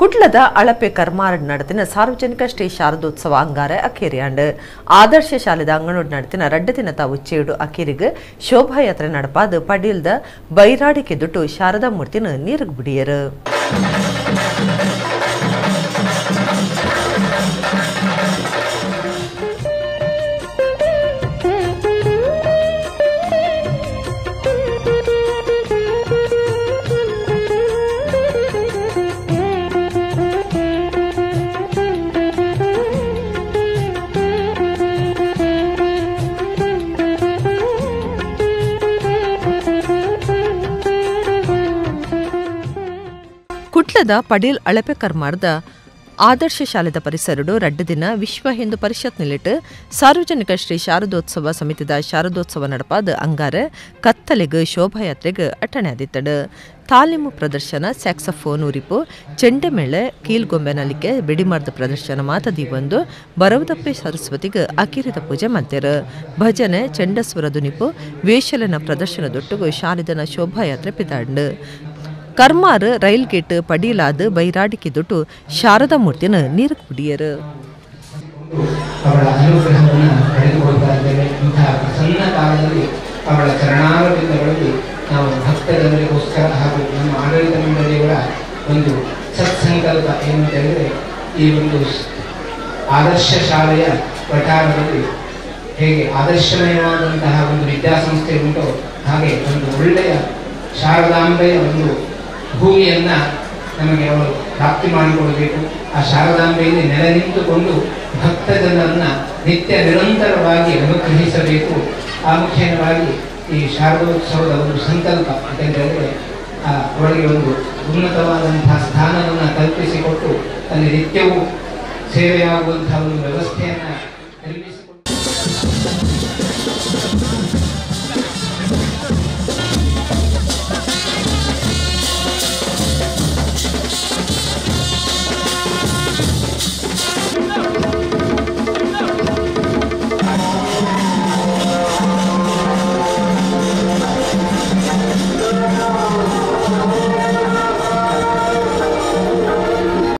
ಕುಡ್ಲದ ಅಳಪೆ ಕರ್ಮಾರಡ್ ನಡತಿನ ಸಾರ್ವಜನಿಕ ಶ್ರೀ ಶಾರದೋತ್ಸವ ಅಂಗಾರ ಅಖೇರಿಯಾಂಡ್ ಆದರ್ಶ ಶಾಲೆದ ಅಂಗನೋಡ್ ನಡತಿನ ರಡ್ಡ ದಿನದ ಉಚ್ಚೇಡು ಅಖೇರಿಗೆ ಶೋಭಾಯಾತ್ರೆ ನಡಪಾದ ಪಡೀಲ್ದ ಬೈರಾಡಿಕೆ ದುಟ್ಟು ಶಾರದಾ ಮೂರ್ತಿನ ನೀರಿಗೆ ಬಿಡಿಯರು ಕುಟ್ಲದ ಪಡೀಲ್ ಅಳಪೆ ಕರ್ಮಾರ್ದ ಆದರ್ಶ ಶಾಲೆದ ಪರಿಸರಡು ರಡ್ಡು ದಿನ ವಿಶ್ವ ಹಿಂದೂ ಪರಿಷತ್ ನಿಲಿಟ್ ಸಾರ್ವಜನಿಕ ಶ್ರೀ ಶಾರದೋತ್ಸವ ಸಮಿತಿದ ಶಾರದೋತ್ಸವ ನಡಪಾದ ಅಂಗಾರ ಕತ್ತಲೆಗ್ ಶೋಭಾಯಾತ್ರೆಗ್ ಅಟಣೆ ಆದಿತ್ತಡು ತಾಲೀಮು ಪ್ರದರ್ಶನ ಸ್ಯಾಕ್ಸಫೋನ್ ಉರಿಪು ಚೆಂಡೆಮೇಳೆ ಕೀಲ್ಗೊಂಬೆನಲಿಕೆ ಬೆಡಿಮಾರ್ದ ಪ್ರದರ್ಶನ ಮಾತದಿ ಒಂದು ಬರವದಪ್ಪೆ ಸರಸ್ವತಿಗ್ ಅಕಿರಿದ ಪೂಜೆ ಮಧ್ಯರು ಭಜನೆ ಚೆಂಡಸ್ವರ ದುನಿಪು ವೇಷಲನ ಪ್ರದರ್ಶನದೊಟ್ಟಿಗೂ ಶಾಲಿದನ ಶೋಭಾಯಾತ್ರೆ ಪಿದಾಂಡು ಕರ್ಮಾರ್ ರೈಲ್ ಗೇಟ್ ಪಡೀಲಾದ ಬೈರಾಡಿಕೆ ದುಟ್ಟು ಶಾರದಾ ಮೂರ್ತಿನ ನೀರು ಕುಡಿಯರು ಅವಳ ಅನುಗ್ರಹವನ್ನು ಪಡೆದುಕೊಳ್ತಾ ಇದ್ದೇವೆ ಇಂತಹ ಪ್ರಸನ್ನ ಕಾಲದಲ್ಲಿ ಅವಳ ಚರಣಾರವಿಂದಗಳಲ್ಲಿ ನಾವು ಭಕ್ತಜನರಿಗೋಸ್ಕರ ಹಾಗೂ ನಮ್ಮ ಆಡಳಿತ ಮಂಡಳಿಯವರ ಒಂದು ಸತ್ಸಂಕಲ್ಪ ಏನು ಅಂತ ಹೇಳಿದ್ರೆ ಈ ಒಂದು ಸ್- ಆದರ್ಶ ಶಾಲೆಯ ಪ್ರಕಾರದಲ್ಲಿ ಹೇಗೆ ಆದರ್ಶಮಯವಾದಂತಹ ಒಂದು ವಿದ್ಯಾಸಂಸ್ಥೆ ಉಂಟೋ ಹಾಗೆ ಒಂದು ಒಳ್ಳೆಯ ಶಾರದಾಂಬೆಯ ಒಂದು ಭೂಮಿಯನ್ನ ನಮಗೆ ಅವಳು ಪ್ರಾಪ್ತಿ ಮಾಡಿಕೊಡಬೇಕು ಆ ಶಾರದಾಂಬೆಯಲ್ಲಿ ನೆಲೆ ನಿಂತುಕೊಂಡು ಭಕ್ತ ಜನರನ್ನ ನಿತ್ಯ ನಿರಂತರವಾಗಿ ಅನುಗ್ರಹಿಸಬೇಕು ಆ ಮುಖ್ಯವಾಗಿ ಈ ಶಾರದೋತ್ಸವದ ಒಂದು ಸಂಕಲ್ಪ ಯಾಕೆಂತ ಹೇಳಿದ್ರೆ ಆ ಅವಳಿಗೆ ಒಂದು ಉನ್ನತವಾದಂತಹ ಸ್ಥಾನವನ್ನು ಕಲ್ಪಿಸಿಕೊಟ್ಟು ಅಲ್ಲಿ ನಿತ್ಯವೂ ಸೇವೆಯಾಗುವಂತಹ ಒಂದು ವ್ಯವಸ್ಥೆಯನ್ನು